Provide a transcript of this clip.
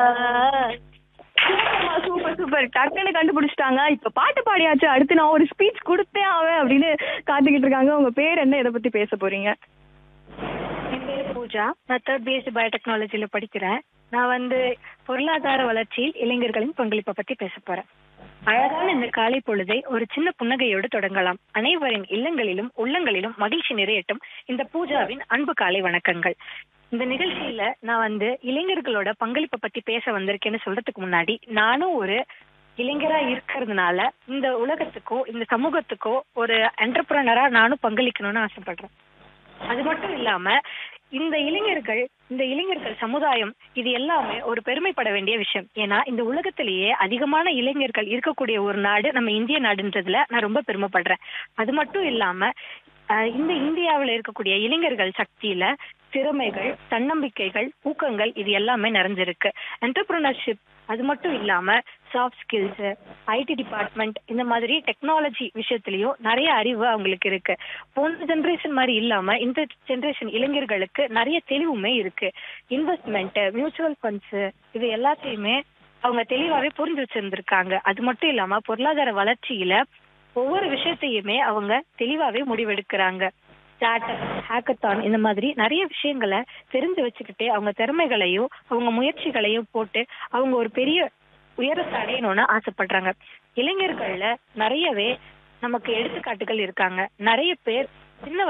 சூப்பர்மா super super டக்குன்னு கண்டுபிடிச்சிட்டாங்க இப்ப பாட்டு பாடியாச்சு அடுத்து நான் ஒரு ஸ்பீச் கொடுத்தே ஆவேன் அப்படின்னு காத்துக்கிட்டு இருக்காங்க உங்க பேர் என்ன இதை பத்தி பேச போறீங்க என் பேர் பூஜா நான் தேர்ட் பிஎஸ்சி பயோடெக்னாலஜில படிக்கிறேன் நான் வந்து பொருளாதார வளர்ச்சியில் இளைஞர்களின் பங்களிப்பை பத்தி பேச போறேன் அழகான இந்த காலை பொழுதை ஒரு சின்ன புன்னகையோடு தொடங்கலாம் அனைவரின் இல்லங்களிலும் உள்ளங்களிலும் மகிழ்ச்சி நிறையட்டும் இந்த பூஜாவின் அன்பு காலை வணக்கங்கள் இந்த நிகழ்ச்சியில நான் வந்து இளைஞர்களோட பங்களிப்பை பத்தி பேச வந்திருக்கேன்னு சொல்றதுக்கு முன்னாடி நானும் ஒரு இளைஞரா இருக்கிறதுனால இந்த உலகத்துக்கோ இந்த சமூகத்துக்கோ ஒரு என்டர்பிரனரா நானும் பங்களிக்கணும்னு ஆசைப்படுறேன் அது மட்டும் இல்லாம இந்த இளைஞர்கள் இந்த இளைஞர்கள் சமுதாயம் இது எல்லாமே ஒரு பெருமைப்பட வேண்டிய விஷயம் ஏன்னா இந்த உலகத்திலேயே அதிகமான இளைஞர்கள் இருக்கக்கூடிய ஒரு நாடு நம்ம இந்திய நாடுன்றதுல நான் ரொம்ப பெருமைப்படுறேன் அது மட்டும் இல்லாம அஹ், இந்த இந்தியாவுல இருக்கக்கூடிய இளைஞர்கள் சக்தியில திறமைகள் தன்னம்பிக்கைகள் ஊக்கங்கள் இது எல்லாமே நிறைஞ்சிருக்கு என்டர்பிரினர்ஷிப் அது மட்டும் இல்லாம சாஃப்ட் ஸ்கில்ஸ் ஐடி டிபார்ட்மெண்ட் இந்த மாதிரி டெக்னாலஜி விஷயத்திலயும் நிறைய அறிவு அவங்களுக்கு இருக்கு போன ஜெனரேஷன் மாதிரி இல்லாம இந்த ஜெனரேஷன் இளைஞர்களுக்கு நிறைய தெளிவுமே இருக்கு இன்வெஸ்ட்மெண்ட் மியூச்சுவல் ஃபண்ட்ஸ் இது எல்லாத்தையுமே அவங்க தெளிவாவே புரிஞ்சு வச்சிருந்திருக்காங்க அது மட்டும் இல்லாம பொருளாதார வளர்ச்சியில ஒவ்வொரு விஷயத்தையுமே அவங்க தெளிவாவே முடிவெடுக்கிறாங்க ஸ்டார்ட்அப் ஹேக்கத்தான் இந்த மாதிரி நிறைய விஷயங்களை தெரிஞ்சு வச்சுக்கிட்டே அவங்க திறமைகளையும் அவங்க முயற்சிகளையும் போட்டு அவங்க ஒரு பெரிய உயரத்தை அடையணும்னு ஆசைப்படுறாங்க இளைஞர்கள்ல நிறையவே நமக்கு எடுத்துக்காட்டுகள் இருக்காங்க நிறைய பேர் சின்ன